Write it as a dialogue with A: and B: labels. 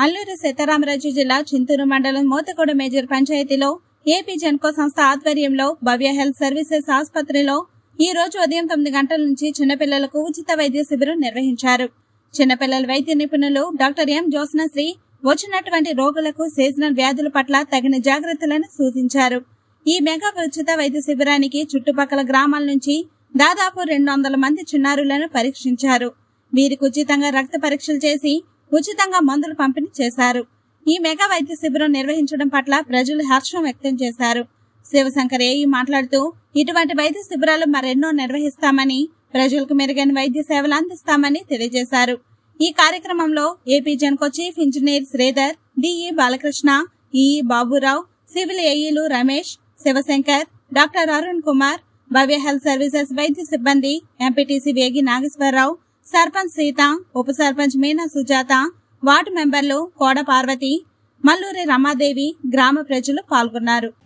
A: అల్లూరి సీతారామరాజు జిల్లా చింతూరు మండలం మోతకోడ మేజర్ పంచాయతీలో ఏపీ జెన్కో సంస్థ ఆధ్వర్యంలో భవ్య హెల్త్ సర్వీసెస్ ఆసుపత్రిలో ఈ రోజు ఉదయం తొమ్మిది గంటల నుంచి చిన్నపిల్లలకు ఉచిత వైద్య శిబిరం నిర్వహించారు చిన్నపిల్లల వైద్య నిపుణులు డాక్టర్ ఎం జ్యోత్స్నశ్రీ వచ్చినటువంటి రోగులకు సీజనల్ వ్యాధుల పట్ల తగిన జాగ్రత్తలను సూచించారు ఈ మెగా ఉచిత వైద్య శిబిరానికి చుట్టుపక్కల గ్రామాల నుంచి దాదాపు రెండు వందల మంది చిన్నారులను పరీక్షించారు వీరికి ఉచితంగా రక్త పరీక్షలు చేసి ఉచితంగా మందులు పంపిణీ చేశారు ఈ మెగా వైద్య శిబిరం నిర్వహించడం పట్ల ప్రజలు హర్షం వ్యక్తం చేశారు శివశంకర్ ఏఈ మాట్లాడుతూ ఇటువంటి వైద్య శిబిరాలు మరెన్నో నిర్వహిస్తామని ప్రజలకు మెరుగైన వైద్య సేవలు అందిస్తామని తెలియజేశారు ఈ కార్యక్రమంలో AP Genco chief engineer Sridhar DE Balakrishna EE Baburao civil ఏఈలు Ramesh Sivashankar doctor Arun Kumar Bhavya health services వైద్య సిబ్బంది ఎంపీటీసీ వేగి నాగేశ్వరరావు సర్పంచ్ సీత ఉప సర్పంచ్ మీనా సుజాత వార్డు మెంబర్లు కోడ పార్వతి మల్లూరి రమాదేవి గ్రామ ప్రజలు పాల్గొన్నారు